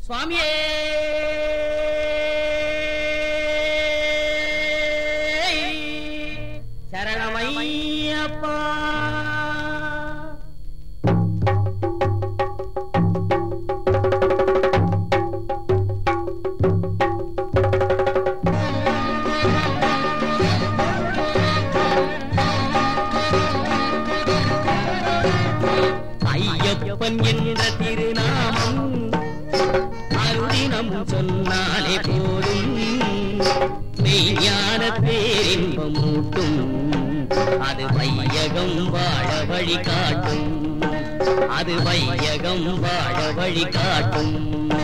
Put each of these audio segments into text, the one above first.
சுவாமியே சரணமையப்பா ஐயப்பன் என்ற திருநாமம் அருதினம் சொன்னாலே போதும் மெய்ஞான பேரின்பம் மூட்டும் அது வையகம் வாழ வழி காட்டும் அது வையகம் வாழ வழி காட்டும்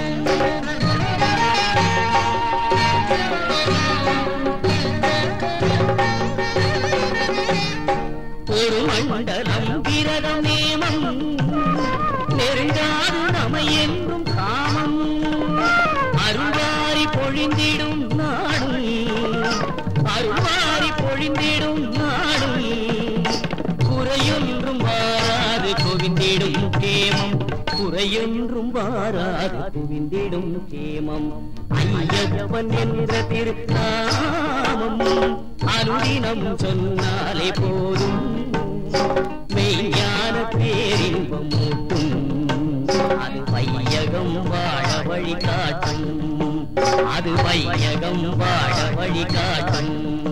ஒரு மண்டலம் விரதம் நேமம் நெருங்காது நமை என்றும் காமம் அருள்வாரி பொழிந்திடும் நாடும் அருள்வாரி பொழிந்திடும் நாடும் குறையொன்றும் வாராது குவிந்திடும் கேமம் குறையொன்றும் வாராது குவிந்திடும் கேமம் ஐயப்பன் என்ற திருநாமம் அனுதினம் சொன்னாலே போதும் மெய்ஞான பேரின்பம் மூட்டும் அது வையகம் வாழ வழி காட்டும் அது வையகம் வாழ வழி காட்டும்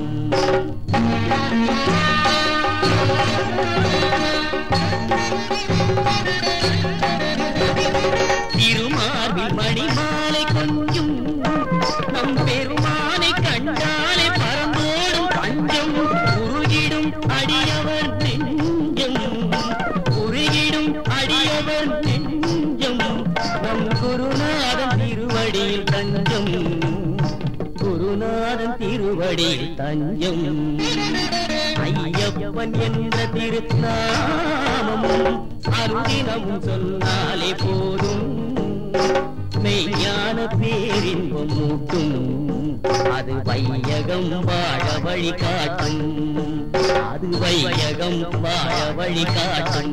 திருமார்பில் மணிமாலை கொஞ்சும் நம் பெருமானை கண்டாலே பரந்தோடும் பஞ்சம் உருகிடும் அடியவர் நெஞ்சம் உருகிடும் அடியவர் நெஞ்சம் நம் குருநாதன் திருவடியில் தஞ்சம் குருநாதன் திருவடியில் தஞ்சம் ஐயப்பன் என்ற திருநாமம் அருதினம் சொன்னாலே போதும் மெய்ஞான பேரின்பம் மூட்டும் அது வையகம் வாழ வழி காட்டும் அது வையகம் வாழ வழி காட்டும்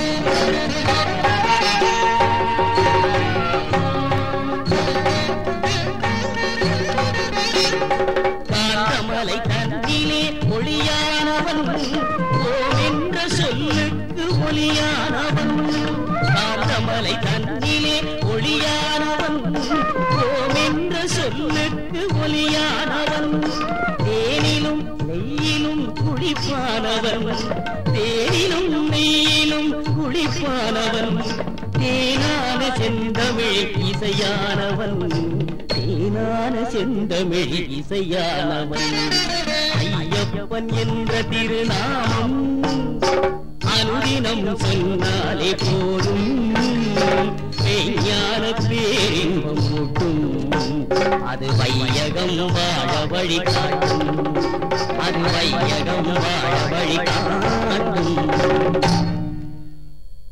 காந்தமலை தன்னிலே ஒளியானவன் ஓம் என்ற சொல்லுக்கு ஒளியானவன் காந்தமலை தன்னிலே ஒளியானவன் ஓம் என்ற சொல்லுக்கு ஒளியானவன் தேனிலும் நெய்யிலும் குளிப்பானவன் தேனிலும் நெய்யிலும் குளிப்பானவன் தேனான செந்தமிழ் இசையானவன் தேனான செந்தமிழ் இசையானவன் ஐயப்பன் என்ற திருநாமம் அனுதினம் சொன்னாலே போதும் மெய்ஞான பேரின்பம் மூட்டும் அது வையகம் வாழ வழி காட்டும் அது வையகம் வாழ வழி காட்டும்